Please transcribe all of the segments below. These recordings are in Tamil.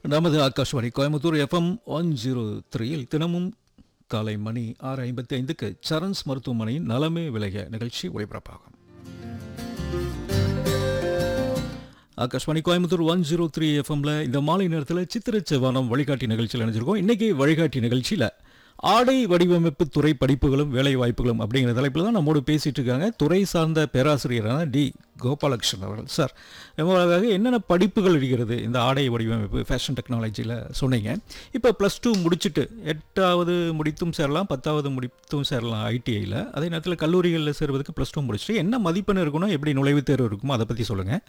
நமது Akashvani Coimbatore FM one zero த்ரீயில் தினமும் காலை மணி ஆறு ஐம்பத்தி ஐந்துக்கு சரண்ஸ் மருத்துவமனையின் நலமே விலக நிகழ்ச்சி ஒளிபரப்பாகும் Akashvani Coimbatore one zero three எஃப்எம்ல இந்த மாலை நேரத்தில் சித்திர செவ்வானம் வழிகாட்டி நிகழ்ச்சியில் இணைஞ்சிருக்கோம் இன்னைக்கு வழிகாட்டி நிகழ்ச்சியில் ஆடை வடிவமைப்பு துறை படிப்புகளும் வேலை வாய்ப்புகளும் அப்படிங்கிற தலைப்பில் தான் நம்மோடு பேசிட்டு இருக்காங்க துறை சார்ந்த பேராசிரியரான டி கோபாலகிருஷ்ணன் அவர்கள் சார் ரொம்ப என்னென்ன படிப்புகள் இருக்கிறது இந்த ஆடை வடிவமைப்பு ஃபேஷன் டெக்னாலஜியில் சொன்னீங்க இப்போ ப்ளஸ் டூ முடிச்சுட்டு எட்டாவது முடித்தும் சேரலாம் பத்தாவது முடித்தும் சேரலாம் ஐடிஐயில் அதே நேரத்தில் கல்லூரிகளில் சேருவதற்கு ப்ளஸ் டூ முடிச்சுட்டு என்ன மதிப்பெண் இருக்கணும் எப்படி நுழைவுத் தேர்வு இருக்குமோ அதை பற்றி சொல்லுங்கள்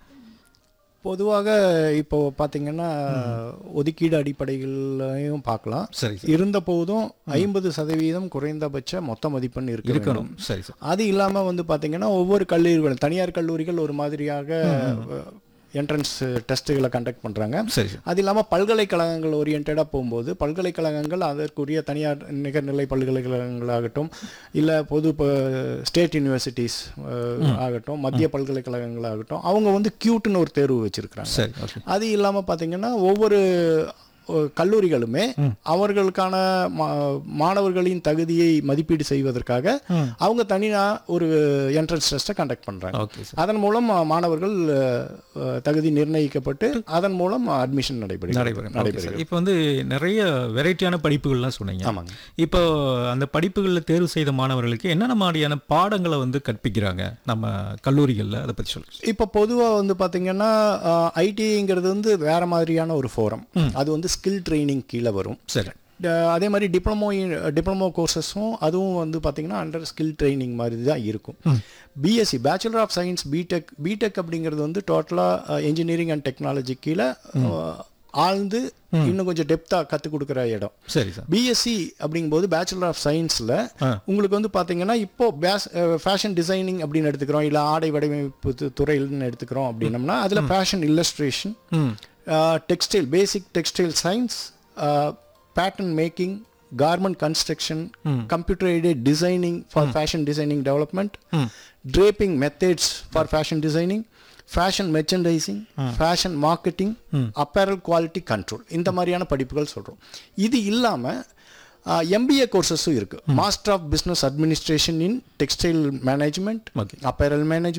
பொதுவாக இப்போ பார்த்தீங்கன்னா ஒதுக்கீடு அடிப்படைகளையும் பார்க்கலாம் சரி இருந்த போதும் ஐம்பது சதவீதம் குறைந்தபட்ச மொத்த மதிப்பெண் இருக்க இருக்கணும் வேண்டும். சரி சார் அது இல்லாமல் வந்து பார்த்தீங்கன்னா ஒவ்வொரு கல்லூரிகள் தனியார் கல்லூரிகள் ஒரு மாதிரியாக என்ட்ரன்ஸ் டெஸ்ட்டுகளை கண்டக்ட் பண்ணுறாங்க சரி சார் அது இல்லாமல் பல்கலைக்கழகங்கள் ஓரியன்டாக போகும்போது பல்கலைக்கழகங்கள் அதற்குரிய தனியார் நிகர்நிலை பல்கலைக்கழகங்களாகட்டும் இல்லை பொது ஸ்டேட் யூனிவர்சிட்டிஸ் ஆகட்டும் மத்திய பல்கலைக்கழகங்களாகட்டும் அவங்க வந்து கியூட்னு ஒரு தேர்வு வச்சுருக்கிறாங்க சரி ஓகே அது இல்லாமல் பார்த்தீங்கன்னா ஒவ்வொரு அஹ், கல்லூரிகளுமே அவர்களுக்கான மா- மாணவர்களின் தகுதியை மதிப்பீடு செய்வதற்காக அவங்க தனியாக ஒரு என்ட்ரன்ஸ் டெஸ்ட்டை கண்டக்ட் பண்ணுறாங்க ஓகே சார் அதன் மூலம் அஹ், மாணவர்கள் அஹ், அஹ், தகுதி நிர்ணயிக்கப்பட்டு அதன் மூலம் அட்மிஷன் நடைபெறுகிறது நடைபெறும் ஓகே நடைபெறுகிறது சார் இப்போ வந்து நிறைய வெரைட்டியான படிப்புகள்லாம் சொன்னீங்க ஆமாங்க இப்போ அந்த படிப்புகளில் தேர்வு செய்த மாணவர்களுக்கு என்னென்ன மாதிரியான பாடங்களை வந்து கற்பிக்கிறாங்க நம்ம கல்லூரிகளில் அதை பற்றி சொல்லுங்க இப்போ பொதுவாக வந்து பார்த்தீங்கன்னா ஐடிங்கிறது வந்து வேற மாதிரியான ஒரு ஃபோரம் அது வந்து ஸ்கில் ட்ரைனிங் கீழே வரும் சரி ட- அதே மாதிரி டிப்ளமோ டிப்ளமோ கோர்சஸும் அதுவும் வந்து பார்த்தீங்கன்னா அண்டர் ஸ்கில் ட்ரைனிங் மாதிரி தான் இருக்கும் BSc bachelor of science BTech BTech அப்படிங்கிறது வந்து டோட்டலாக இன்ஜினியரிங் அண்ட் டெக்னாலஜி கீழே அஹ், ஆழ்ந்து இன்னும் கொஞ்சம் டெப்த்தாக கற்றுக் கொடுக்குற இடம் சரி சார் பிஎஸ்சி அப்படிங்கும்போது பேச்சுலர் ஆஃப் சயின்ஸில் உங்களுக்கு வந்து பார்த்தீங்கன்னா இப்போ பேஸ் ஃபேஷன் டிசைனிங் அப்படின்னு எடுத்துக்கிறோம் இல்லை ஆடை வடிவமைப்பு து- துறையில்னு எடுத்துக்கிறோம் அப்படின்னம்னா அதில் ஃபேஷன் இல்லஸ்ட்ரேஷன் ம் textile basic textile science pattern making garment construction computer aided designing for fashion designing development draping methods for fashion designing fashion merchandising fashion marketing apparel quality control இந்த மாதிரியான படிப்புகள் சொல்கிறோம் இது இல்லாமல் எம்பிஏ கோர்சஸும் இருக்குது master of business administration in textile management Okay. Apparel management